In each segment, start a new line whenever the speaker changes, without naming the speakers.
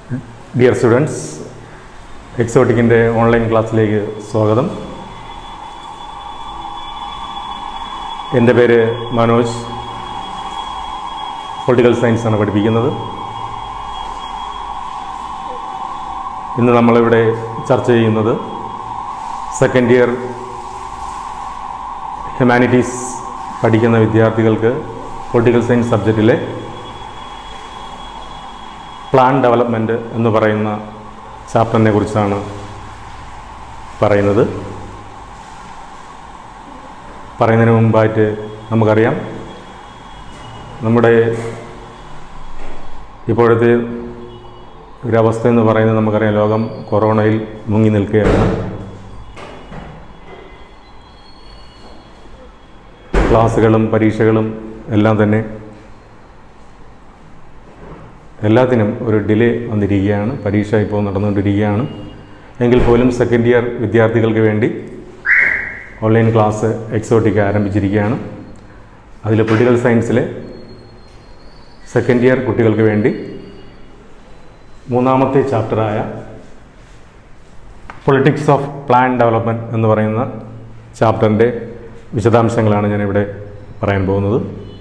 Dear students എക്സോട്ടിക്കിൻ്റെ online ക്ലാസ്സിലേക്ക് സ്വാഗതം എൻ്റെ പേര് മനോജ് പൊളിറ്റിക്കൽ സയൻസാണ് പഠിപ്പിക്കുന്നത് ഇന്ന് നമ്മളിവിടെ ചർച്ച ചെയ്യുന്നത് സെക്കൻഡ് ഇയർ ഹ്യൂമാനിറ്റീസ് പഠിക്കുന്ന വിദ്യാർത്ഥികൾക്ക് പൊളിറ്റിക്കൽ സയൻസ് സബ്ജക്റ്റിലെ പ്ലാൻ ഡെവലപ്മെൻറ്റ് എന്ന് പറയുന്ന ചാപ്റ്ററിനെ കുറിച്ചാണ് പറയുന്നത് പറയുന്നതിന് മുമ്പായിട്ട് നമുക്കറിയാം നമ്മുടെ ഇപ്പോഴത്തെ ഒരവസ്ഥ എന്ന് പറയുന്നത് നമുക്കറിയാം ലോകം കൊറോണയിൽ മുങ്ങി നിൽക്കുകയാണ് ക്ലാസ്സുകളും പരീക്ഷകളും എല്ലാം തന്നെ എല്ലാത്തിനും ഒരു ഡിലേ വന്നിരിക്കുകയാണ് പരീക്ഷ ഇപ്പോൾ നടന്നുകൊണ്ടിരിക്കുകയാണ് എങ്കിൽ പോലും സെക്കൻഡ് ഇയർ വിദ്യാർത്ഥികൾക്ക് വേണ്ടി ഓൺലൈൻ ക്ലാസ് എക്സോട്ടിക് ആരംഭിച്ചിരിക്കുകയാണ് അതിൽ പൊളിറ്റിക്കൽ സയൻസിലെ സെക്കൻഡ് ഇയർ കുട്ടികൾക്ക് വേണ്ടി മൂന്നാമത്തെ ചാപ്റ്ററായ പൊളിറ്റിക്സ് ഓഫ് പ്ലാൻ ഡെവലപ്മെൻറ്റ് എന്ന് പറയുന്ന ചാപ്റ്ററിൻ്റെ വിശദാംശങ്ങളാണ് ഞാനിവിടെ പറയാൻ പോകുന്നത്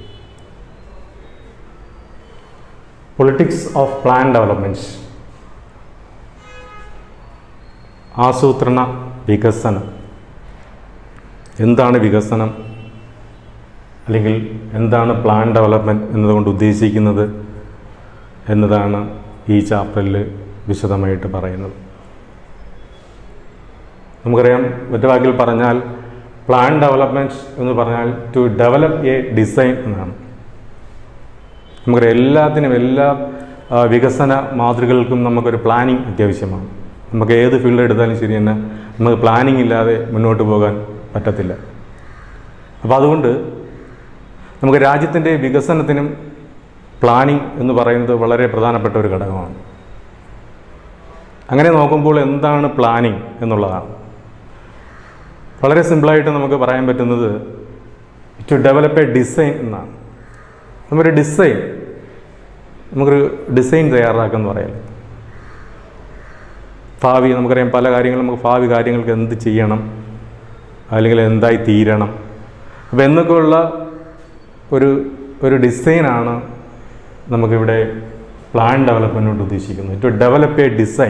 പൊളിറ്റിക്സ് ഓഫ് പ്ലാൻ ഡെവലപ്മെൻറ്റ് ആസൂത്രണ വികസനം എന്താണ് വികസനം അല്ലെങ്കിൽ എന്താണ് പ്ലാൻ ഡെവലപ്മെൻറ്റ് എന്നതുകൊണ്ട് ഉദ്ദേശിക്കുന്നത് എന്നതാണ് ഈ ചാപ്റ്ററിൽ വിശദമായിട്ട് പറയുന്നത് നമുക്കറിയാം മറ്റു വാക്കിൽ പറഞ്ഞാൽ പ്ലാൻ ഡെവലപ്മെൻറ്റ് എന്ന് പറഞ്ഞാൽ ടു ഡെവലപ്പ് എ ഡിസൈൻ എന്നാണ് നമുക്കറിയാം എല്ലാത്തിനും എല്ലാ ആ, വികസന മാതൃകകൾക്കും നമുക്കൊരു പ്ലാനിങ് അത്യാവശ്യമാണ് നമുക്ക് ഏത് ഫീൽഡ് എടുത്താലും ശരി തന്നെ നമുക്ക് പ്ലാനിങ് ഇല്ലാതെ മുന്നോട്ട് പോകാൻ പറ്റത്തില്ല അപ്പോൾ അതുകൊണ്ട് നമുക്ക് രാജ്യത്തിൻ്റെ വികസനത്തിനും പ്ലാനിങ് എന്ന് പറയുന്നത് വളരെ പ്രധാനപ്പെട്ട ഒരു ഘടകമാണ് അങ്ങനെ നോക്കുമ്പോൾ എന്താണ് പ്ലാനിങ് എന്നുള്ളതാണ് വളരെ സിമ്പിളായിട്ട് നമുക്ക് പറയാൻ പറ്റുന്നത് ടു ഡെവലപ്പ് എ ഡിസൈൻ എന്നാണ് നമുക്കൊരു ഡിസൈൻ നമുക്കൊരു ഡിസൈൻ തയ്യാറാക്കുമെന്ന് പറയാം ഭാവി നമുക്കറിയാം പല കാര്യങ്ങളും നമുക്ക് ഭാവി കാര്യങ്ങൾക്ക് എന്ത് ചെയ്യണം അല്ലെങ്കിൽ എന്തായി തീരണം അപ്പോൾ എന്നൊക്കെയുള്ള ഒരു ഒരു ഡിസൈനാണ് നമുക്കിവിടെ പ്ലാൻ ഡെവലപ്മെൻറ്റ് കൊണ്ട് ഉദ്ദേശിക്കുന്നത് ടു ഡെവലപ്പ് എ ഡിസൈൻ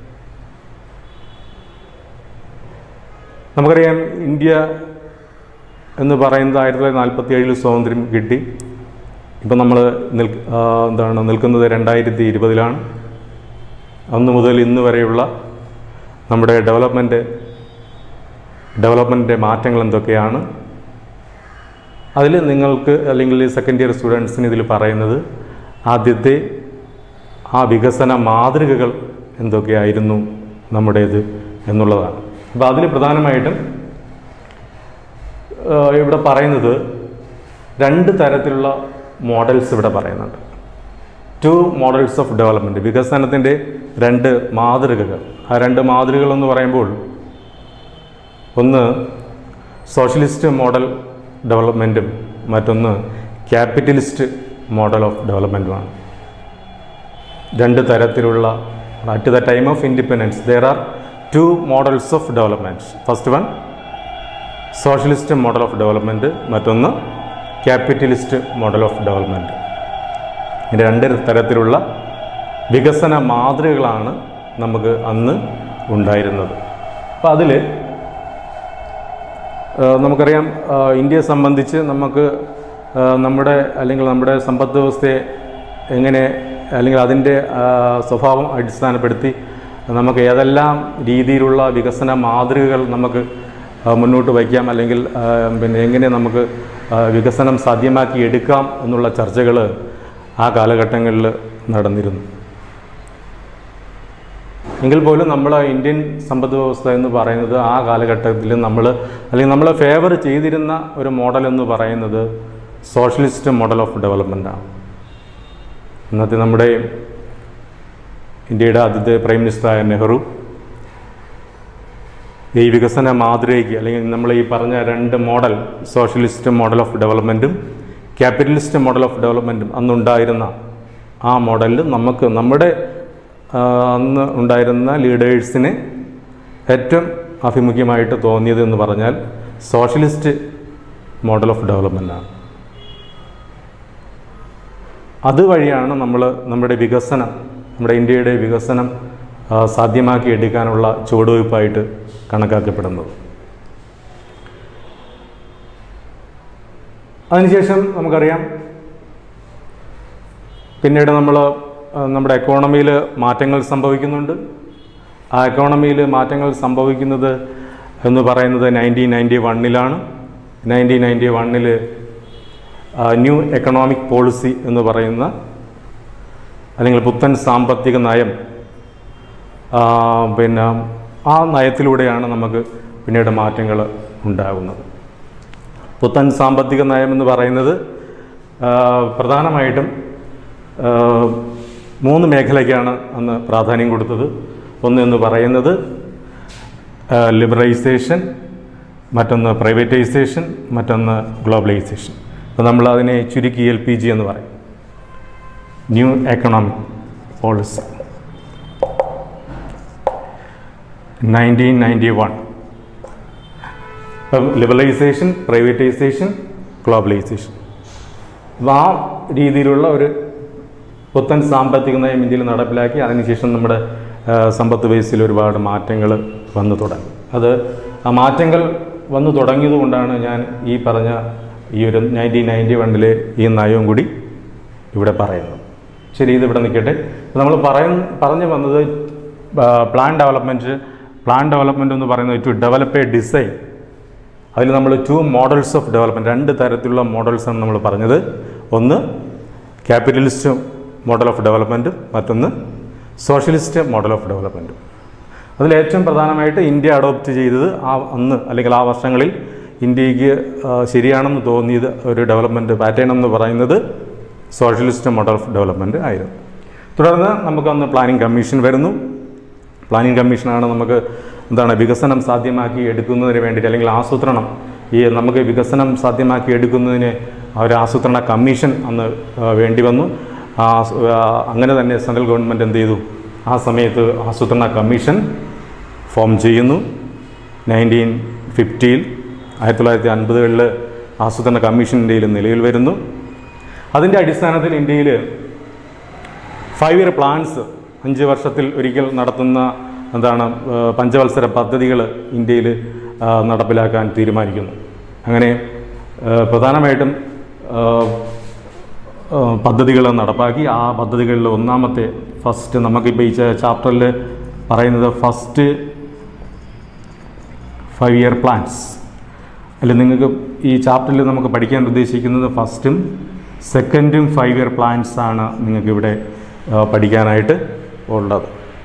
നമുക്കറിയാം ഇന്ത്യ എന്ന് പറയുന്നത് ആയിരത്തി തൊള്ളായിരത്തി നാൽപ്പത്തി ഏഴിൽ സ്വാതന്ത്ര്യം കിട്ടി ഇപ്പം നമ്മൾ നിൽ ആ, എന്താണ് നിൽക്കുന്നത് രണ്ടായിരത്തി ഇരുപതിലാണ് അന്ന് മുതൽ ഇന്ന് വരെയുള്ള നമ്മുടെ ഡെവലപ്മെൻറ്റ് ഡെവലപ്മെൻറ്റിൻ്റെ മാറ്റങ്ങൾ എന്തൊക്കെയാണ് അതിൽ നിങ്ങൾക്ക് അല്ലെങ്കിൽ സെക്കൻഡ് ഇയർ സ്റ്റുഡൻസിന് ഇതിൽ പറയുന്നത് ആദ്യത്തെ ആ വികസന മാതൃകകൾ എന്തൊക്കെയായിരുന്നു നമ്മുടേത് എന്നുള്ളതാണ് അപ്പോൾ അതിൽ പ്രധാനമായിട്ടും ആ, ഇവിടെ പറയുന്നത് രണ്ട് തരത്തിലുള്ള മോഡൽസ് ഇവിടെ പറയുന്നുണ്ട് ടു മോഡൽസ് ഓഫ് ഡെവലപ്മെൻറ്റ് വികസനത്തിൻ്റെ രണ്ട് മാതൃകകൾ ആ രണ്ട് മാതൃകകൾ എന്ന് പറയുമ്പോൾ ഒന്ന് സോഷ്യലിസ്റ്റ് മോഡൽ ഡെവലപ്മെൻറ്റും മറ്റൊന്ന് ക്യാപിറ്റലിസ്റ്റ് മോഡൽ ഓഫ് ഡെവലപ്മെൻറ്റുമാണ് രണ്ട് തരത്തിലുള്ള at the time of independence there are two models of development first one socialist model of development മറ്റൊന്ന് ക്യാപിറ്റലിസ്റ്റ് മോഡൽ ഓഫ് ഡെവലപ്മെൻറ്റ് ഇങ്ങനെ രണ്ട് തരത്തിലുള്ള വികസന മാതൃകകളാണ് നമുക്ക് അന്ന് ഉണ്ടായിരുന്നത് അപ്പോൾ അതിൽ നമുക്കറിയാം ആ, ഇന്ത്യയെ സംബന്ധിച്ച് നമുക്ക് ആ, നമ്മുടെ അല്ലെങ്കിൽ നമ്മുടെ സമ്പദ് വ്യവസ്ഥയെ എങ്ങനെ അല്ലെങ്കിൽ അതിൻ്റെ ആ, സ്വഭാവം അടിസ്ഥാനപ്പെടുത്തി നമുക്ക് ഏതെല്ലാം രീതിയിലുള്ള വികസന മാതൃകകൾ നമുക്ക് ആ, മുന്നോട്ട് വയ്ക്കാം അല്ലെങ്കിൽ ആ, പിന്നെ എങ്ങനെ നമുക്ക് ആ, വികസനം സാധ്യമാക്കി എടുക്കാം എന്നുള്ള ചർച്ചകൾ ആ കാലഘട്ടങ്ങളിൽ നടന്നിരുന്നു എങ്കിൽ പോലും നമ്മൾ ഇന്ത്യൻ സമ്പദ് വ്യവസ്ഥ എന്ന് പറയുന്നത് ആ കാലഘട്ടത്തിൽ നമ്മൾ അല്ലെങ്കിൽ നമ്മൾ ഫേവർ ചെയ്തിരുന്ന ഒരു മോഡൽ എന്ന് പറയുന്നത് സോഷ്യലിസ്റ്റ് മോഡൽ ഓഫ് ഡെവലപ്മെൻറ്റാണ് ഇന്നത്തെ നമ്മുടെ ഇന്ത്യയുടെ ആദ്യത്തെ പ്രൈം മിനിസ്റ്ററായ നെഹ്റു ഈ വികസന മാതൃകയ്ക്ക് അല്ലെങ്കിൽ നമ്മൾ ഈ പറഞ്ഞ രണ്ട് മോഡൽ സോഷ്യലിസ്റ്റ് മോഡൽ ഓഫ് ഡെവലപ്മെൻറ്റും ക്യാപിറ്റലിസ്റ്റ് മോഡൽ ഓഫ് ഡെവലപ്മെൻറ്റും അന്നുണ്ടായിരുന്ന ആ മോഡലിൽ നമുക്ക് നമ്മുടെ ആ, അന്ന് ഉണ്ടായിരുന്ന ലീഡേഴ്സിന് ഏറ്റവും ആഭിമുഖ്യമായിട്ട് തോന്നിയത് എന്ന് പറഞ്ഞാൽ സോഷ്യലിസ്റ്റ് മോഡൽ ഓഫ് ഡെവലപ്മെൻ്റാണ് അതുവഴിയാണ് നമ്മൾ നമ്മുടെ വികസനം നമ്മുടെ ഇന്ത്യയുടെ വികസനം ആ, സാധ്യമാക്കി എടുക്കാനുള്ള ചുവടുവയ്പ്പായിട്ട് കണക്കാക്കപ്പെടുന്നത് അതിനുശേഷം നമുക്കറിയാം പിന്നീട് നമ്മൾ നമ്മുടെ എക്കോണമിയിൽ മാറ്റങ്ങൾ സംഭവിക്കുന്നുണ്ട് ആ എക്കോണമിയിൽ മാറ്റങ്ങൾ സംഭവിക്കുന്നത് എന്ന് പറയുന്നത് നയൻറ്റീൻ നയൻറ്റി വണ്ണിലാണ് നയൻറ്റീൻ നയൻറ്റി വണ്ണിൽ ന്യൂ എക്കണോമിക് പോളിസി എന്ന് പറയുന്ന അല്ലെങ്കിൽ പുത്തൻ സാമ്പത്തിക നയം ആ, പിന്നെ ആ നയത്തിലൂടെയാണ് നമുക്ക് പിന്നീട് മാറ്റങ്ങൾ ഉണ്ടാകുന്നത് പുത്തൻ സാമ്പത്തിക നയം എന്ന് പറയുന്നത് ആ, പ്രധാനമായിട്ടും ആ, മൂന്ന് മേഖലയ്ക്കാണ് അന്ന് പ്രാധാന്യം കൊടുത്തത് ഒന്ന് എന്ന് പറയുന്നത് ലിബറൈസേഷൻ മറ്റൊന്ന് പ്രൈവറ്റൈസേഷൻ മറ്റൊന്ന് ഗ്ലോബലൈസേഷൻ അപ്പോൾ നമ്മൾ അതിനെ ചുരുക്കി എൽ പി ജി എന്ന് പറയും new economic policy nineteen ninety one ഇപ്പം ലിബറലൈസേഷൻ പ്രൈവറ്റൈസേഷൻ ഗ്ലോബലൈസേഷൻ അപ്പോൾ ആ രീതിയിലുള്ള ഒരു പുത്തൻ സാമ്പത്തിക നയം ഇന്ത്യയിൽ നടപ്പിലാക്കി അതിനുശേഷം നമ്മുടെ ആ, സമ്പത്ത് ബേസിൽ ഒരുപാട് മാറ്റങ്ങൾ വന്നു തുടങ്ങി അത് ആ മാറ്റങ്ങൾ വന്നു തുടങ്ങിയതുകൊണ്ടാണ് ഞാൻ ഈ പറഞ്ഞ ഈ ഒരു നയൻറ്റീൻ നയൻറ്റി വണ്ണിലെ ഈ നയവും കൂടി ഇവിടെ പറയുന്നത് ശരി ഇത് ഇവിടെ നിൽക്കട്ടെ നമ്മൾ പറയ പറഞ്ഞു വന്നത് പ്ലാൻ ഡെവലപ്മെൻറ്റ് പ്ലാൻ ഡെവലപ്മെൻറ്റ് എന്ന് പറയുന്നത് ടു ഡെവലപ്പ് എ ഡിസൈൻ അതിൽ നമ്മൾ ടു മോഡൽസ് ഓഫ് ഡെവലപ്മെൻറ്റ് രണ്ട് തരത്തിലുള്ള മോഡൽസാണ് നമ്മൾ പറഞ്ഞത് ഒന്ന് ക്യാപിറ്റലിസ്റ്റ് മോഡൽ ഓഫ് ഡെവലപ്മെൻറ്റും മറ്റൊന്ന് സോഷ്യലിസ്റ്റ് മോഡൽ ഓഫ് ഡെവലപ്മെൻറ്റും അതിൽ ഏറ്റവും പ്രധാനമായിട്ട് ഇന്ത്യ അഡോപ്റ്റ് ചെയ്തത് ആ അന്ന് അല്ലെങ്കിൽ ആ വർഷങ്ങളിൽ ഇന്ത്യക്ക് ആ, ശരിയാണെന്ന് തോന്നിയത് ഒരു ഡെവലപ്മെൻറ്റ് പാറ്റേൺ എന്ന് പറയുന്നത് സോഷ്യലിസ്റ്റ് മോഡൽ ഓഫ് ഡെവലപ്മെൻറ്റ് ആയിരുന്നു തുടർന്ന് നമുക്കന്ന് പ്ലാനിംഗ് കമ്മീഷൻ വരുന്നു പ്ലാനിംഗ് കമ്മീഷനാണ് നമുക്ക് എന്താണ് വികസനം സാധ്യമാക്കി എടുക്കുന്നതിന് വേണ്ടിയിട്ട് അല്ലെങ്കിൽ ആസൂത്രണം ഈ നമുക്ക് വികസനം സാധ്യമാക്കി എടുക്കുന്നതിന് ആ ഒരു ആസൂത്രണ കമ്മീഷൻ അന്ന് ആ, വേണ്ടി വന്നു ആ ആസ്- ആ, അങ്ങനെ തന്നെ സെൻട്രൽ ഗവൺമെൻറ് എന്ത് ചെയ്തു ആ സമയത്ത് ആസൂത്രണ കമ്മീഷൻ ഫോം ചെയ്യുന്നു നയൻറ്റീൻ ഫിഫ്റ്റിയിൽ ആയിരത്തി തൊള്ളായിരത്തി അൻപതുകളിൽ ആസൂത്രണ കമ്മീഷൻ ഇന്ത്യയിൽ നിലവിൽ വരുന്നു അതിൻ്റെ അടിസ്ഥാനത്തിൽ ഇന്ത്യയിൽ ഫൈവ് ഇയർ പ്ലാൻസ് അഞ്ച് വർഷത്തിൽ ഒരിക്കൽ നടത്തുന്ന എന്താണ് ആ, പഞ്ചവത്സര പദ്ധതികൾ ഇന്ത്യയിൽ ആ, നടപ്പിലാക്കാൻ തീരുമാനിക്കുന്നു അങ്ങനെ ആ, പ്രധാനമായിട്ടും പദ്ധതികൾ നടപ്പാക്കി ആ പദ്ധതികളിൽ ഒന്നാമത്തെ ഫസ്റ്റ് നമുക്കിപ്പോൾ ഈ ചാപ്റ്ററിൽ പറയുന്നത് ഫസ്റ്റ് ഫൈവ് ഇയർ പ്ലാൻസ് അല്ല നിങ്ങൾക്ക് ഈ ചാപ്റ്ററിൽ നമുക്ക് പഠിക്കാൻ ഉദ്ദേശിക്കുന്നത് ഫസ്റ്റും സെക്കൻഡും ഫൈവ് ഇയർ പ്ലാൻസ് ആണ് നിങ്ങൾക്ക് ഇവിടെ ആ, പഠിക്കാനായിട്ട് ഉള്ളത്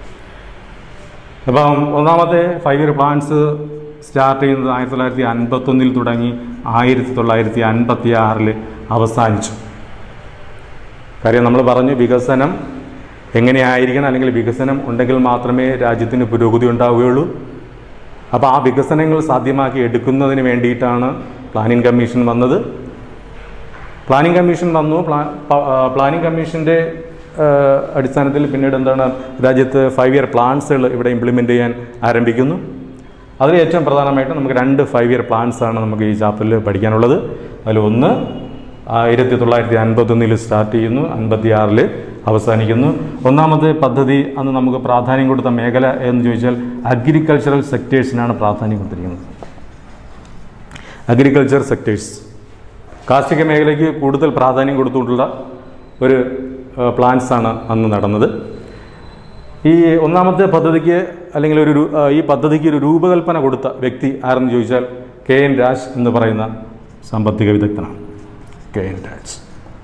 അപ്പം ഒന്നാമത്തെ ഫൈവ് ഇയർ പ്ലാൻസ് സ്റ്റാർട്ട് ചെയ്യുന്നത് ആയിരത്തി തൊള്ളായിരത്തി അൻപത്തൊന്നിൽ തുടങ്ങി ആയിരത്തി തൊള്ളായിരത്തി അൻപത്തി ആറിൽ അവസാനിച്ചു കാര്യം നമ്മൾ പറഞ്ഞു വികസനം എങ്ങനെയായിരിക്കണം അല്ലെങ്കിൽ വികസനം ഉണ്ടെങ്കിൽ മാത്രമേ രാജ്യത്തിന് പുരോഗതി ഉണ്ടാവുകയുള്ളൂ അപ്പോൾ ആ വികസനങ്ങൾ സാധ്യമാക്കി എടുക്കുന്നതിന് വേണ്ടിയിട്ടാണ് പ്ലാനിംഗ് കമ്മീഷൻ വന്നത് പ്ലാനിംഗ് കമ്മീഷൻ വന്നു പ്ലാ പ- ആ, പ്ലാനിംഗ് കമ്മീഷൻ്റെ ആ, അടിസ്ഥാനത്തിൽ പിന്നീട് എന്താണ് രാജ്യത്ത് ഫൈവ് ഇയർ പ്ലാൻസുകൾ ഇവിടെ ഇംപ്ലിമെൻ്റ് ചെയ്യാൻ ആരംഭിക്കുന്നു അതിൽ ഏറ്റവും പ്രധാനമായിട്ട് നമുക്ക് രണ്ട് ഫൈവ് ഇയർ പ്ലാൻസ് ആണ് നമുക്ക് ഈ ചാപ്റ്ററിൽ പഠിക്കാനുള്ളത് അതിൽ ഒന്ന് ആയിരത്തി തൊള്ളായിരത്തി അൻപത്തൊന്നിൽ സ്റ്റാർട്ട് ചെയ്യുന്നു അൻപത്തി ആറിൽ അവസാനിക്കുന്നു ഒന്നാമത്തെ പദ്ധതി അന്ന് നമുക്ക് പ്രാധാന്യം കൊടുത്ത മേഖല എന്ന് ചോദിച്ചാൽ അഗ്രികൾച്ചറൽ സെക്ടേഴ്സിനാണ് പ്രാധാന്യം കൊടുത്തിരിക്കുന്നത് അഗ്രികൾച്ചർ സെക്ടേഴ്സ് കാർഷിക മേഖലയ്ക്ക് കൂടുതൽ പ്രാധാന്യം കൊടുത്തുകൊണ്ടുള്ള ഒരു പ്ലാൻസ് ആണ് അന്ന് നടന്നത് ഈ ഒന്നാമത്തെ പദ്ധതിക്ക് അല്ലെങ്കിൽ ഒരു രു- ആ, ഈ പദ്ധതിക്ക് ഒരു രൂപകൽപ്പന കൊടുത്ത വ്യക്തി ആരെന്ന് ചോദിച്ചാൽ കെ എൻ രാജ് എന്ന് പറയുന്ന സാമ്പത്തിക വിദഗ്ധനാണ് കെ എൻ രാജ്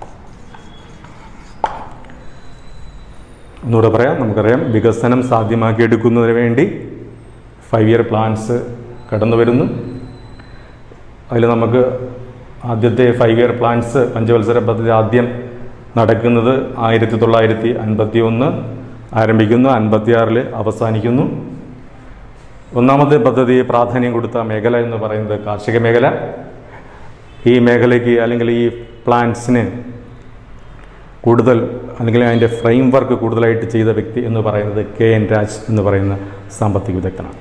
ഒന്നുകൂടെ പറയാം നമുക്കറിയാം വികസനം സാധ്യമാക്കി എടുക്കുന്നതിന് വേണ്ടി ഫൈവ് ഇയർ പ്ലാൻസ് കടന്നു വരുന്നു അതിൽ നമുക്ക് ആദ്യത്തെ ഫൈവ് ഇയർ പ്ലാൻസ് പഞ്ചവത്സര പദ്ധതി ആദ്യം നടക്കുന്നത് ആയിരത്തി തൊള്ളായിരത്തി അൻപത്തി ഒന്ന് ആരംഭിക്കുന്നു അൻപത്തിയാറിൽ അവസാനിക്കുന്നു ഒന്നാമത്തെ പദ്ധതി പ്രാധാന്യം കൊടുത്ത മേഖല എന്ന് പറയുന്നത് കാർഷിക മേഖല ഈ മേഖലയ്ക്ക് അല്ലെങ്കിൽ ഈ പ്ലാൻസിന് കൂടുതൽ അല്ലെങ്കിൽ അതിൻ്റെ ഫ്രെയിം വർക്ക് കൂടുതലായിട്ട് ചെയ്ത വ്യക്തി എന്ന് പറയുന്നത് കെ എൻ രാജ് എന്ന് പറയുന്ന സാമ്പത്തിക വിദഗ്ധനാണ്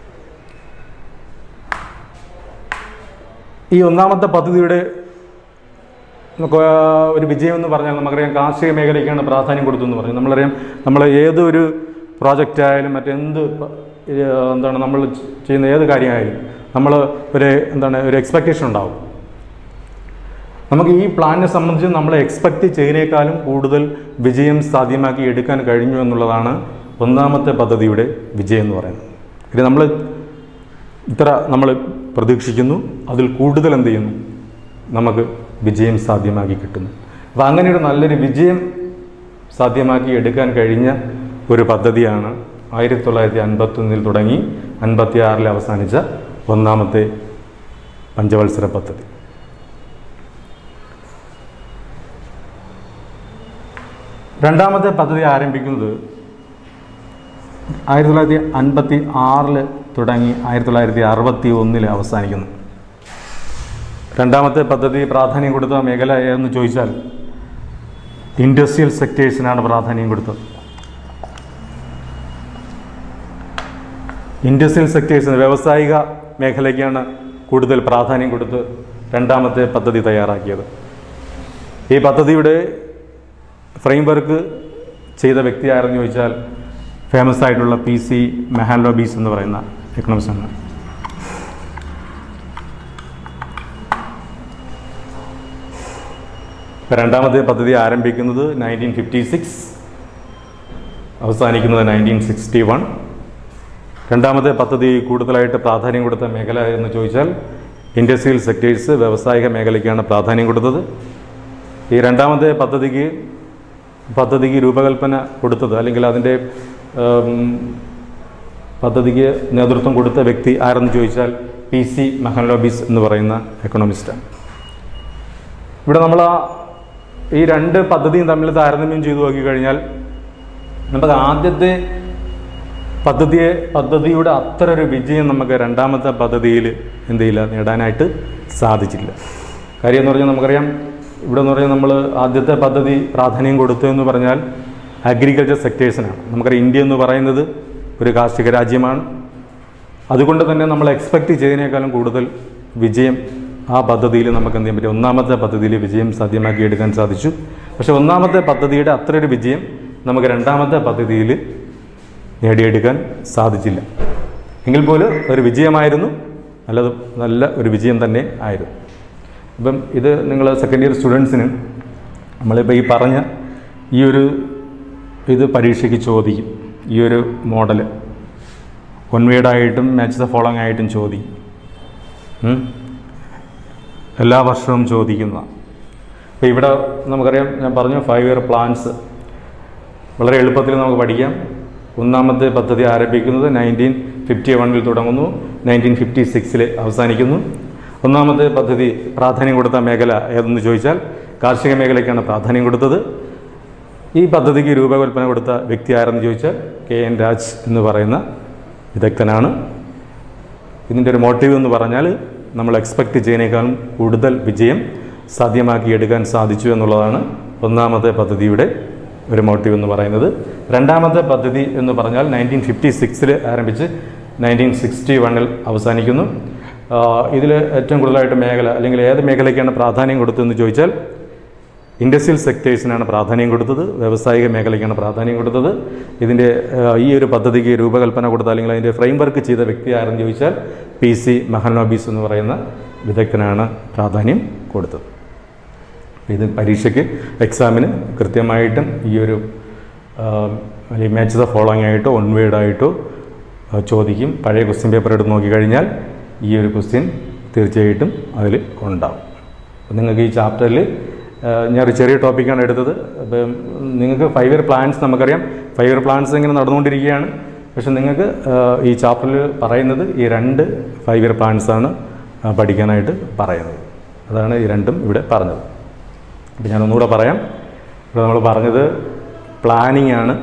ഈ ഒന്നാമത്തെ പദ്ധതിയുടെ നമുക്ക് ഒരു വിജയം എന്ന് പറഞ്ഞാൽ നമുക്കറിയാം കാർഷിക മേഖലയ്ക്കാണ് പ്രാധാന്യം കൊടുത്തതെന്ന് പറഞ്ഞു നമ്മളറിയാം നമ്മൾ ഏതൊരു പ്രോജക്റ്റ് ആയാലും മറ്റെന്ത് പ- ഏ, എന്താണ് നമ്മൾ ചെയ്യുന്ന ഏത് കാര്യമായാലും നമ്മൾ ഒരു എന്താണ് ഒരു എക്സ്പെക്റ്റേഷൻ ഉണ്ടാവും നമുക്ക് ഈ പ്ലാനിനെ സംബന്ധിച്ച് നമ്മൾ എക്സ്പെക്റ്റ് ചെയ്യുന്നേക്കാളും കൂടുതൽ വിജയം സാധ്യമാക്കി എടുക്കാൻ കഴിഞ്ഞു എന്നുള്ളതാണ് ഒന്നാമത്തെ പദ്ധതിയുടെ വിജയം എന്ന് പറയുന്നത് ഇത് നമ്മൾ ഇത്ര നമ്മൾ പ്രതീക്ഷിക്കുന്നു അതിൽ കൂടുതൽ എന്ത് ചെയ്യുന്നു നമുക്ക് വിജയം സാധ്യമാക്കി കിട്ടുന്നു അപ്പോൾ അങ്ങനെ ഒരു നല്ലൊരു വിജയം സാധ്യമാക്കി എടുക്കാൻ കഴിഞ്ഞ ഒരു പദ്ധതിയാണ് ആയിരത്തി തൊള്ളായിരത്തി അൻപത്തൊന്നിൽ തുടങ്ങി അൻപത്തി ആറിൽ അവസാനിച്ച ഒന്നാമത്തെ പഞ്ചവത്സര പദ്ധതി രണ്ടാമത്തെ പദ്ധതി ആരംഭിക്കുന്നത് ആയിരത്തി തൊള്ളായിരത്തി അൻപത്തി ആറിൽ തുടങ്ങി ആയിരത്തി തൊള്ളായിരത്തി അറുപത്തി ഒന്നിൽ അവസാനിക്കുന്നു രണ്ടാമത്തെ പദ്ധതി പ്രാധാന്യം കൊടുത്ത മേഖല ഏതെന്ന് ചോദിച്ചാൽ ഇൻഡസ്ട്രിയൽ സെക്ടേഴ്സിനാണ് പ്രാധാന്യം കൊടുത്തത് ഇൻഡസ്ട്രിയൽ സെക്ടേഴ്സിന് വ്യാവസായിക മേഖലയ്ക്കാണ് കൂടുതൽ പ്രാധാന്യം കൊടുത്ത് രണ്ടാമത്തെ പദ്ധതി തയ്യാറാക്കിയത് ഈ പദ്ധതിയുടെ ഫ്രെയിം വർക്ക് ചെയ്ത വ്യക്തി ആരെന്ന് ചോദിച്ചാൽ ഫേമസ് ആയിട്ടുള്ള പി സി മെഹാൻലോബീസ് എന്ന് പറയുന്ന എക്കണോമിസ്റ്റാണ് ഇപ്പം രണ്ടാമത്തെ പദ്ധതി ആരംഭിക്കുന്നത് നയൻറ്റീൻ ഫിഫ്റ്റി സിക്സ് അവസാനിക്കുന്നത് നയൻറ്റീൻ സിക്സ്റ്റി വൺ രണ്ടാമത്തെ പദ്ധതി കൂടുതലായിട്ട് പ്രാധാന്യം കൊടുത്ത മേഖല എന്ന് ചോദിച്ചാൽ ഇൻഡസ്ട്രിയൽ സെക്ടേഴ്സ് വ്യാവസായിക മേഖലയ്ക്കാണ് പ്രാധാന്യം കൊടുത്തത് ഈ രണ്ടാമത്തെ പദ്ധതിക്ക് പദ്ധതിക്ക് രൂപകൽപ്പന കൊടുത്തത് അല്ലെങ്കിൽ അതിൻ്റെ ഉം, പദ്ധതിക്ക് നേതൃത്വം കൊടുത്ത വ്യക്തി ആരെന്ന് ചോദിച്ചാൽ പി സി മെഹൻലോബീസ് എന്ന് പറയുന്ന എക്കണോമിസ്റ്റാണ് ഇവിടെ നമ്മൾ ആ ഈ രണ്ട് പദ്ധതിയും തമ്മിൽ താരതമ്യം ചെയ്തു നോക്കിക്കഴിഞ്ഞാൽ നമുക്ക് ആദ്യത്തെ പദ്ധതിയെ പദ്ധതിയുടെ അത്ര ഒരു വിജയം നമുക്ക് രണ്ടാമത്തെ പദ്ധതിയിൽ എന്ത് ചെയ്യില്ല നേടാനായിട്ട് സാധിച്ചില്ല കാര്യം എന്ന് പറഞ്ഞാൽ നമുക്കറിയാം ഇവിടെ എന്ന് പറഞ്ഞാൽ നമ്മൾ ആദ്യത്തെ പദ്ധതി പ്രാധാന്യം കൊടുത്തു എന്ന് പറഞ്ഞാൽ അഗ്രികൾച്ചർ സെക്ടേഴ്സിനാണ് നമുക്കറിയാം ഇന്ത്യ എന്ന് പറയുന്നത് ഒരു കാർഷിക രാജ്യമാണ് അതുകൊണ്ട് തന്നെ നമ്മൾ എക്സ്പെക്റ്റ് ചെയ്തതിനേക്കാളും കൂടുതൽ വിജയം ആ പദ്ധതിയിൽ നമുക്ക് എന്ത് ചെയ്യാൻ പറ്റും ഒന്നാമത്തെ പദ്ധതിയിൽ വിജയം സാധ്യമാക്കി എടുക്കാൻ സാധിച്ചു പക്ഷേ ഒന്നാമത്തെ പദ്ധതിയുടെ അത്ര ഒരു വിജയം നമുക്ക് രണ്ടാമത്തെ പദ്ധതിയിൽ നേടിയെടുക്കാൻ സാധിച്ചില്ല എങ്കിൽ പോലും ഒരു വിജയമായിരുന്നു നല്ലത് നല്ല ഒരു വിജയം തന്നെ ആയിരുന്നു ഇപ്പം ഇത് നിങ്ങൾ സെക്കൻഡ് ഇയർ സ്റ്റുഡൻസിന് നമ്മളിപ്പോൾ ഈ പറഞ്ഞ ഈ ഒരു ഇത് പരീക്ഷയ്ക്ക് ചോദിക്കും ഈ ഒരു മോഡൽ ഒൻവേഡായിട്ടും മാച്ച് ദ ഫോളോങ് ആയിട്ടും ചോദിക്കും ഉം. എല്ലാ വർഷവും ചോദിക്കുന്നതാണ് അപ്പോൾ ഇവിടെ നമുക്കറിയാം ഞാൻ പറഞ്ഞു ഫൈവ് ഇയർ പ്ലാൻസ് വളരെ എളുപ്പത്തിൽ നമുക്ക് പഠിക്കാം ഒന്നാമത്തെ പദ്ധതി ആരംഭിക്കുന്നത് നയൻറ്റീൻ ഫിഫ്റ്റി വണ്ണിൽ തുടങ്ങുന്നു നയൻറ്റീൻ ഫിഫ്റ്റി സിക്സിൽ അവസാനിക്കുന്നു ഒന്നാമത്തെ പദ്ധതി പ്രാധാന്യം കൊടുത്ത മേഖല ഏതെന്ന് ചോദിച്ചാൽ കാർഷിക മേഖലയ്ക്കാണ് പ്രാധാന്യം കൊടുത്തത് ഈ പദ്ധതിക്ക് രൂപകൽപ്പന കൊടുത്ത വ്യക്തി ആരെന്ന് ചോദിച്ചാൽ കെ എൻ രാജ് എന്ന് പറയുന്ന വിദഗ്ധനാണ് ഇതിൻ്റെ ഒരു മോട്ടീവ് എന്ന് പറഞ്ഞാൽ നമ്മൾ എക്സ്പെക്റ്റ് ചെയ്യുന്നതിനേക്കാളും കൂടുതൽ വിജയം സാധ്യമാക്കി എടുക്കാൻ സാധിച്ചു എന്നുള്ളതാണ് ഒന്നാമത്തെ പദ്ധതിയുടെ ഒരു മോട്ടീവ് എന്ന് പറയുന്നത് രണ്ടാമത്തെ പദ്ധതി എന്ന് പറഞ്ഞാൽ നയൻറ്റീൻ ഫിഫ്റ്റി സിക്സിൽ ആരംഭിച്ച് നയൻറ്റീൻ സിക്സ്റ്റി വണ്ണിൽ അവസാനിക്കുന്നു ഇതിൽ ഏറ്റവും കൂടുതലായിട്ട് മേഖല അല്ലെങ്കിൽ ഏത് മേഖലയ്ക്കാണ് പ്രാധാന്യം കൊടുത്തതെന്ന് ചോദിച്ചാൽ ഇൻഡസ്ട്രിയൽ സെക്ടേഴ്സിനാണ് പ്രാധാന്യം കൊടുത്തത് വ്യാവസായിക മേഖലയ്ക്കാണ് പ്രാധാന്യം കൊടുത്തത് ഇതിൻ്റെ ആ, ഈ ഒരു പദ്ധതിക്ക് രൂപകൽപ്പന കൊടുത്ത അല്ലെങ്കിൽ അതിൻ്റെ ഫ്രെയിം വർക്ക് ചെയ്ത വ്യക്തി ആരെന്ന് ചോദിച്ചാൽ പി സി മെഹനോബീസ് എന്ന് പറയുന്ന വിദഗ്ധനാണ് പ്രാധാന്യം കൊടുത്തത് ഇത് പരീക്ഷയ്ക്ക് എക്സാമിന് കൃത്യമായിട്ടും ഈ ഒരു മാച്ച് ദ ഫോളോയിങ് ആയിട്ടോ ഒൺ വേർഡായിട്ടോ ചോദിക്കും പഴയ ക്വസ്റ്റ്യൻ പേപ്പർ എടുത്ത് നോക്കിക്കഴിഞ്ഞാൽ ഈ ഒരു ക്വസ്റ്റ്യൻ തീർച്ചയായിട്ടും അതിൽ ഉണ്ടാവും അപ്പം നിങ്ങൾക്ക് ഈ ചാപ്റ്ററിൽ ഞാനൊരു ചെറിയ ടോപ്പിക്കാണ് എടുത്തത് അപ്പം നിങ്ങൾക്ക് ഫൈവ് ഇയർ പ്ലാൻസ് നമുക്കറിയാം ഫൈവ് ഇയർ പ്ലാൻസ് ഇങ്ങനെ നടന്നുകൊണ്ടിരിക്കുകയാണ് പക്ഷെ നിങ്ങൾക്ക് ആ, ഈ ചാപ്റ്ററിൽ പറയുന്നത് ഈ രണ്ട് ഫൈവ് ഇയർ പ്ലാൻസാണ് ആ, പഠിക്കാനായിട്ട് പറയുന്നത് അതാണ് ഈ രണ്ടും ഇവിടെ പറഞ്ഞത് അപ്പം ഞാൻ ഒന്നുകൂടെ പറയാം ഇവിടെ നമ്മൾ പറഞ്ഞത് പ്ലാനിങ് ആണ്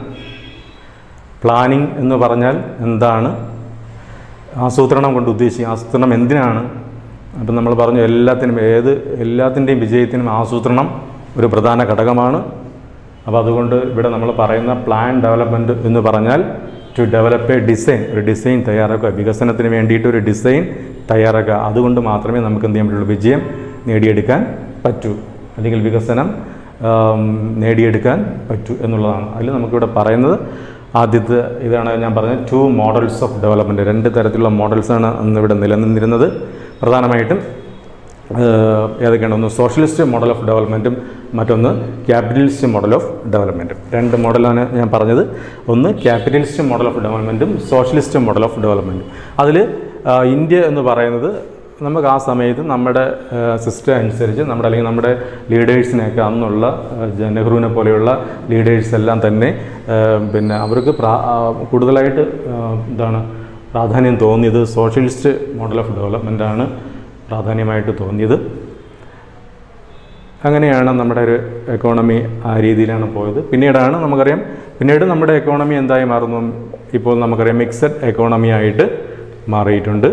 പ്ലാനിങ് എന്ന് പറഞ്ഞാൽ എന്താണ് ആസൂത്രണം കൊണ്ട് ഉദ്ദേശിക്കുക ആസൂത്രണം എന്തിനാണ് അപ്പം നമ്മൾ പറഞ്ഞു എല്ലാത്തിനും ഏത് എല്ലാത്തിൻ്റെയും വിജയത്തിനും ആസൂത്രണം ഒരു പ്രധാന ഘടകമാണ് അപ്പോൾ അതുകൊണ്ട് ഇവിടെ നമ്മൾ പറയുന്ന പ്ലാൻ ഡെവലപ്മെൻറ്റ് എന്ന് പറഞ്ഞാൽ ടു ഡെവലപ്പ് എ ഡിസൈൻ ഒരു ഡിസൈൻ തയ്യാറാക്കുക വികസനത്തിന് വേണ്ടിയിട്ട് ഒരു ഡിസൈൻ തയ്യാറാക്കുക അതുകൊണ്ട് മാത്രമേ നമുക്ക് എന്ത് ചെയ്യാൻ പറ്റുള്ളൂ വിജയം നേടിയെടുക്കാൻ പറ്റൂ അല്ലെങ്കിൽ വികസനം ആം, നേടിയെടുക്കാൻ പറ്റൂ എന്നുള്ളതാണ് അതിൽ നമുക്കിവിടെ പറയുന്നത് ആദ്യത്തെ ഇതാണ് ഞാൻ പറഞ്ഞത് ടു മോഡൽസ് ഓഫ് ഡെവലപ്മെൻറ്റ് രണ്ട് തരത്തിലുള്ള മോഡൽസാണ് അന്നിവിടെ നിലനിന്നിരുന്നത് പ്രധാനമായിട്ടും ഏഹ്, ഏതൊക്കെയാണ് ഒന്ന് സോഷ്യലിസ്റ്റ് മോഡൽ ഓഫ് ഡെവലപ്മെൻറ്റും മറ്റൊന്ന് ക്യാപിറ്റലിസ്റ്റ് മോഡൽ ഓഫ് ഡെവലപ്മെൻറ്റും രണ്ട് മോഡലാണ് ഞാൻ പറഞ്ഞത് ഒന്ന് ക്യാപിറ്റലിസ്റ്റ് മോഡൽ ഓഫ് ഡെവലപ്മെൻറ്റും സോഷ്യലിസ്റ്റ് മോഡൽ ഓഫ് ഡെവലപ്മെൻറ്റും അതിൽ ഇന്ത്യ എന്ന് പറയുന്നത് നമുക്ക് ആ സമയത്ത് നമ്മുടെ സിസ്റ്റം അനുസരിച്ച് നമ്മുടെ അല്ലെങ്കിൽ നമ്മുടെ ലീഡേഴ്സിനെയൊക്കെ അന്നുള്ള ഏഹ്, ജ- നെഹ്റുവിനെ പോലെയുള്ള ലീഡേഴ്സ് എല്ലാം തന്നെ ഏഹ്, പിന്നെ അവർക്ക് പ്രാ ആ, കൂടുതലായിട്ട് ഏഹ്, എന്താണ് പ്രാധാന്യം തോന്നിയത് സോഷ്യലിസ്റ്റ് മോഡൽ ഓഫ് ഡെവലപ്മെൻറ്റാണ് പ്രാധാന്യമായിട്ട് തോന്നിയത് അങ്ങനെയാണ് നമ്മുടെ ഒരു എക്കോണമി ആ രീതിയിലാണ് പോയത് പിന്നീടാണ് നമുക്കറിയാം പിന്നീട് നമ്മുടെ എക്കോണമി എന്തായി മാറുന്നു ഇപ്പോൾ നമുക്കറിയാം മിക്സഡ് എക്കോണമി ആയിട്ട് മാറിയിട്ടുണ്ട്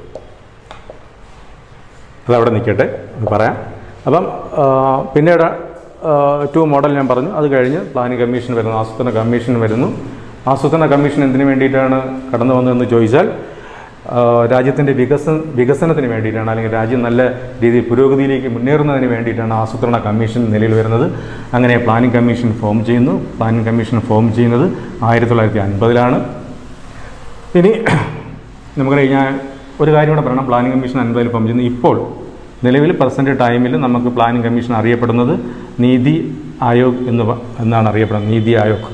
അതവിടെ നിൽക്കട്ടെ അത് പറയാം അപ്പം ആ, പിന്നീട് ടു മോഡൽ ഞാൻ പറഞ്ഞു അത് കഴിഞ്ഞ് പ്ലാനിംഗ് കമ്മീഷൻ വരുന്നു ആസൂത്രണ കമ്മീഷൻ വരുന്നു ആസൂത്രണ കമ്മീഷൻ എന്തിനു വേണ്ടിയിട്ടാണ് കടന്നു വന്നതെന്ന് ചോദിച്ചാൽ രാജ്യത്തിൻ്റെ വികസന വികസനത്തിന് വേണ്ടിയിട്ടാണ് അല്ലെങ്കിൽ രാജ്യം നല്ല രീതിയിൽ പുരോഗതിയിലേക്ക് മുന്നേറുന്നതിന് വേണ്ടിയിട്ടാണ് ആസൂത്രണ കമ്മീഷൻ നിലയിൽ വരുന്നത് അങ്ങനെ പ്ലാനിംഗ് കമ്മീഷൻ ഫോം ചെയ്യുന്നു പ്ലാനിംഗ് കമ്മീഷൻ ഫോം ചെയ്യുന്നത് ആയിരത്തി തൊള്ളായിരത്തി അൻപതിലാണ് ഇനി നമുക്ക് ഞാൻ ഒരു കാര്യം കൂടെ പറയണം പ്ലാനിംഗ് കമ്മീഷൻ അൻപതിൽ ഫോം ചെയ്യുന്നു ഇപ്പോൾ നിലവിൽ പ്രസൻറ്റ് ടൈമിൽ നമുക്ക് പ്ലാനിംഗ് കമ്മീഷൻ അറിയപ്പെടുന്നത് നീതി ആയോഗ് എന്ന് പ- എന്നാണ് അറിയപ്പെടുന്നത് നീതി ആയോഗ്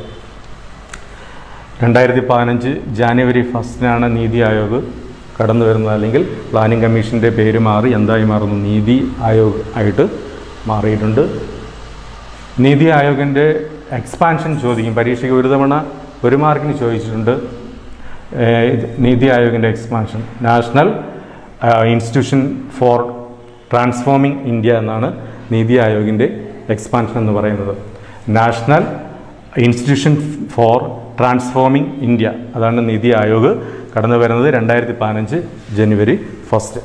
രണ്ടായിരത്തി പതിനഞ്ച് ജാനുവരി ഫസ്റ്റിനാണ് നീതി ആയോഗ് കടന്നു വരുന്നത് അല്ലെങ്കിൽ പ്ലാനിംഗ് കമ്മീഷൻ്റെ പേര് മാറി എന്തായി മാറുന്നു നീതി ആയോഗ് ആയിട്ട് മാറിയിട്ടുണ്ട് നീതി ആയോഗിൻ്റെ എക്സ്പാൻഷൻ ചോദിക്കും പരീക്ഷയ്ക്ക് ഒരു തവണ ഒരു മാർക്കിന് ചോദിച്ചിട്ടുണ്ട് ഏഹ് ഇത് നീതി ആയോഗിൻ്റെ expansion national institution for transforming India എന്നാണ് നീതി ആയോഗിൻ്റെ എക്സ്പാൻഷൻ എന്ന് പറയുന്നത് national institution for transforming India അതാണ് നീതി ആയോഗ് കടന്നു വരുന്നത് രണ്ടായിരത്തി പതിനഞ്ച് ജനുവരി ഫസ്റ്റ്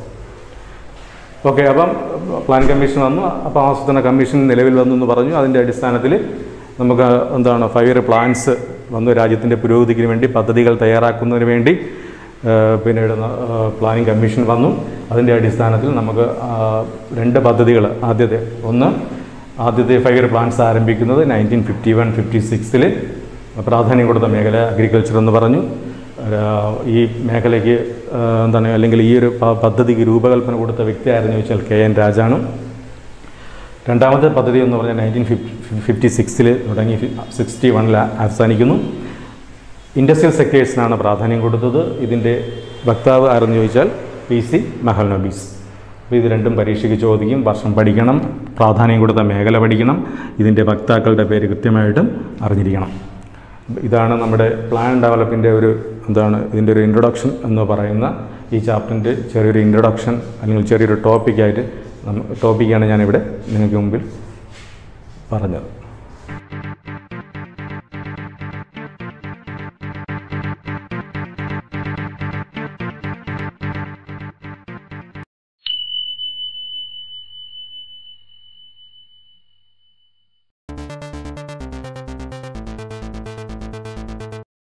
ഓക്കെ അപ്പം പ്ലാൻ കമ്മീഷൻ വന്നു അപ്പോൾ ആസൂത്രണ കമ്മീഷൻ നിലവിൽ വന്നു എന്ന് പറഞ്ഞു അതിൻ്റെ അടിസ്ഥാനത്തിൽ നമുക്ക് എന്താണ് ഫൈവ് ഇയർ പ്ലാൻസ് വന്നു രാജ്യത്തിൻ്റെ പുരോഗതിക്ക് വേണ്ടി പദ്ധതികൾ തയ്യാറാക്കുന്നതിന് വേണ്ടി ഏഹ്, പിന്നീട് പ്ലാനിംഗ് കമ്മീഷൻ വന്നു അതിൻ്റെ അടിസ്ഥാനത്തിൽ നമുക്ക് ആ, രണ്ട് പദ്ധതികൾ ആദ്യത്തെ ഒന്ന് ആദ്യത്തെ ഫൈവ് ഇയർ പ്ലാൻസ് ആരംഭിക്കുന്നത് നയൻറ്റീൻ ഫിഫ്റ്റി വൺ ഫിഫ്റ്റി സിക്സിൽ പ്രാധാന്യം കൊടുത്ത മേഖല അഗ്രികൾച്ചർ എന്ന് പറഞ്ഞു ആഹ് ഈ മേഖലയ്ക്ക് ആഹ് എന്താണ് അല്ലെങ്കിൽ ഈ ഒരു പ- പദ്ധതിക്ക് രൂപകൽപ്പന കൊടുത്ത വ്യക്തി ആയിരുന്നു ചോദിച്ചാൽ കെ എൻ രാജാണ് രണ്ടാമത്തെ പദ്ധതി എന്ന് പറഞ്ഞാൽ നയൻറ്റീൻ ഫിഫ്റ്റി സിക്സിൽ തുടങ്ങി സിക്സ്റ്റി വണ്ണിൽ അവസാനിക്കുന്നു ഇൻഡസ്ട്രിയൽ സെക്ടേഴ്സിനാണ് പ്രാധാന്യം കൊടുത്തത് ഇതിൻ്റെ വക്താവ് ആരെന്ന് ചോദിച്ചാൽ പി സി മെഹൽനബീസ് അപ്പോൾ ഇത് രണ്ടും പരീക്ഷയ്ക്ക് ചോദിക്കും വർഷം പഠിക്കണം പ്രാധാന്യം കൊടുത്ത മേഖല പഠിക്കണം ഇതിൻ്റെ വക്താക്കളുടെ പേര് കൃത്യമായിട്ടും അറിഞ്ഞിരിക്കണം ഇതാണ് നമ്മുടെ പ്ലാൻ ഡെവലപ്പിൻ്റെ ഒരു എന്താണ് ഇതിൻ്റെ ഒരു ഇൻട്രൊഡക്ഷൻ എന്ന് പറയുന്ന ഈ ചാപ്റ്ററിൻ്റെ ചെറിയൊരു ഇൻട്രൊഡക്ഷൻ അല്ലെങ്കിൽ ചെറിയൊരു ടോപ്പിക്കായിട്ട് ടോപ്പിക്കാണ് ഞാനിവിടെ നിങ്ങൾക്ക് മുമ്പിൽ പറഞ്ഞത്